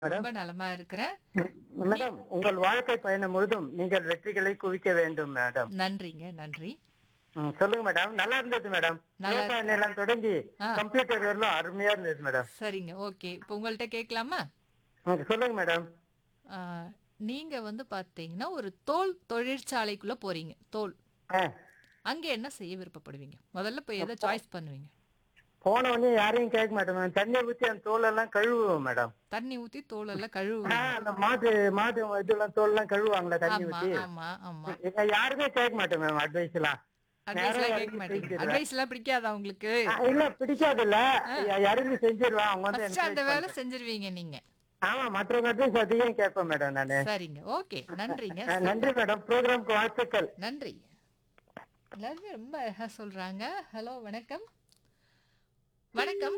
ரொம்ப நலமா இருக்கிறேன் மேடம் உங்கள் வாழ்க்கை பயணம் முழுதும் நீங்கள் வெற்றிகளை குவிக்க வேண்டும் மேடம் நன்றிங்க நன்றி ம், சொல்லுங்க மேடம் நல்லா இருந்தது மேடம் நல்லா விவசாய நிலம் தொடங்கி ஆ. கம்ப்யூட்டர் வரலாம் அருமையா இருந்தது மேடம் சரிங்க ஓகே இப்போ உங்கள்ட்ட கேட்கலாமா ம், சொல்லுங்க மேடம் ஆ, நீங்க வந்து பாத்தீங்கன்னா ஒரு தோல் தொழிற்சாலைக்குள்ள போறீங்க தோல் ஆ, அங்க என்ன செய்ய விருப்பப்படுவீங்க முதல்ல போய் எதை சாய்ஸ் பண்ணுவீங்க போன உடனே யாரையும் கேட்க மாட்டேன் மேடம் தண்ணியை ஊத்தி அந்த தோலெல்லாம் கழுவுவோம் மேடம் தண்ணி ஊத்தி தோல் எல்லாம் கழுவு ஆ, அந்த மாட்டு மாட்டு இதெல்லாம் தோல்லாம் கழுவுவாங்களா தண்ணி ஆமா ஊத்தி ஆமா ஆமா இங்க யாருமே கேட்க மாட்டேன் மேம் அட்வைஸ் எல்லாம் அட்வைஸ் எல்லாம் நேரா கேட்க இறங்கி மாட்டீங்க செஞ்சிருவேன். அட்வைஸ் எல்லாம் பிடிக்காதா உங்களுக்கு ஆ, இல்ல பிடிக்காது இல்ல இறங்கி செஞ்சிருவேன் அவங்க வந்து ஃபர்ஸ்ட் அந்த encourage வேலை செஞ்சிருவீங்க நீங்க ஆமா மற்றவங்க அட்வைஸ் அதிகம் கேட்பேன் மேடம் நானு சரிங்க ஓகே நன்றிங்க ஆ, நன்றி மேடம் ப்ரோக்ராம்க்கு வாழ்த்துக்கள் நன்றி எல்லாருமே ரொம்ப அழகா சொல்றாங்க ஹலோ வணக்கம் வணக்கம்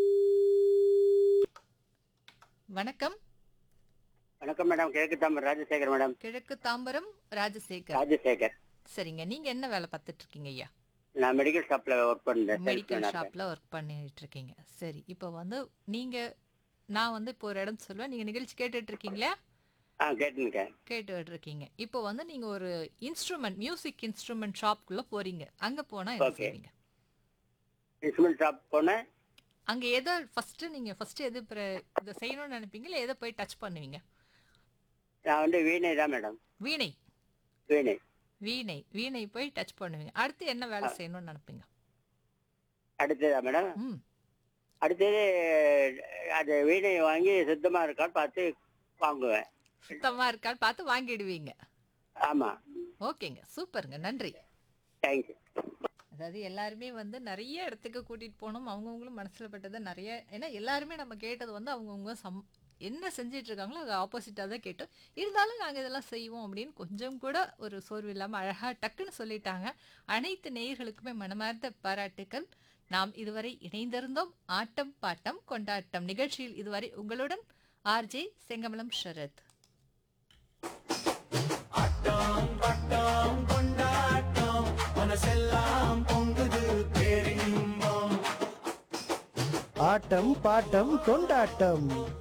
வணக்கம் வணக்கம் மேடம் கிழக்கு தாம்பரம் ராஜசேகர் மேடம் கிழக்கு தாம்பரம் ராஜசேகர் ராஜசேகர் சரிங்க நீங்க என்ன வேலை பார்த்துட்டு இருக்கீங்க ஐயா நான் மெடிக்கல் ஷாப்ல ஒர்க் பண்றேன் மெடிக்கல் ஷாப்ல ஒர்க் பண்ணிட்டு இருக்கீங்க சரி இப்போ வந்து நீங்க நான் வந்து இப்போ ஒரு இடம் சொல்லுவேன் நீங்க நிகழ்ச்சி கேட்டுட்டு இருக்கீங்களா ஆ கேட்டுருக்கேன் கேட்டுட்டு இருக்கீங்க இப்போ வந்து நீங்க ஒரு இன்ஸ்ட்ருமெண்ட் மியூசிக் இன்ஸ்ட்ருமெண்ட் ஷாப்குள்ள போறீங்க அங்க போனா என்ன Okay. செய்வீங்க இன்ஸ்ட்ருமெண்ட் ஷாப் போனேன் அங்க எதை ஃபர்ஸ்ட் நீங்க ஃபர்ஸ்ட் எது பிர- இதை செய்யணும்னு நினைப்பீங்க இல்ல எதை போய் டச் பண்ணுவீங்க நான் வந்து வீணை தான் மேடம் வீணை வீணை வீணை வீணை போய் டச் பண்ணுவீங்க அடுத்து என்ன வேலை செய்யணும்னு நினைப்பீங்க அடுத்ததா மேடம் ம் அடுத்தது அது வீணை வாங்கி சுத்தமா இருக்கான்னு பார்த்து வாங்குவேன் சுத்தமா இருக்கான்னு பார்த்து வாங்கிடுவீங்க ஆமா ஓகேங்க சூப்பருங்க நன்றி தேங்க்யூ அதாவது எல்லாருமே வந்து நிறைய இடத்துக்கு கூட்டிட்டு போகணும் அவங்கவுங்களும் மனசுல பட்டதை நிறைய ஏன்னா எல்லாருமே நம்ம கேட்டது வந்து அவங்கவுங்க சம் என்ன செஞ்சிட்டு இருக்காங்களோ அது ஆப்போசிட்டாக தான் கேட்டோம் இருந்தாலும் நாங்கள் இதெல்லாம் செய்வோம் அப்படின்னு கொஞ்சம் கூட ஒரு சோர்வு இல்லாமல் அழகாக டக்குன்னு சொல்லிட்டாங்க அனைத்து நேயர்களுக்குமே மனமார்ந்த பாராட்டுக்கள் நாம் இதுவரை இணைந்திருந்தோம் ஆட்டம் பாட்டம் கொண்டாட்டம் நிகழ்ச்சியில் இதுவரை உங்களுடன் ஆர்ஜே செங்கமலம் ஷரத் ஆட்டம் பாட்டம் கொண்டாட்டம்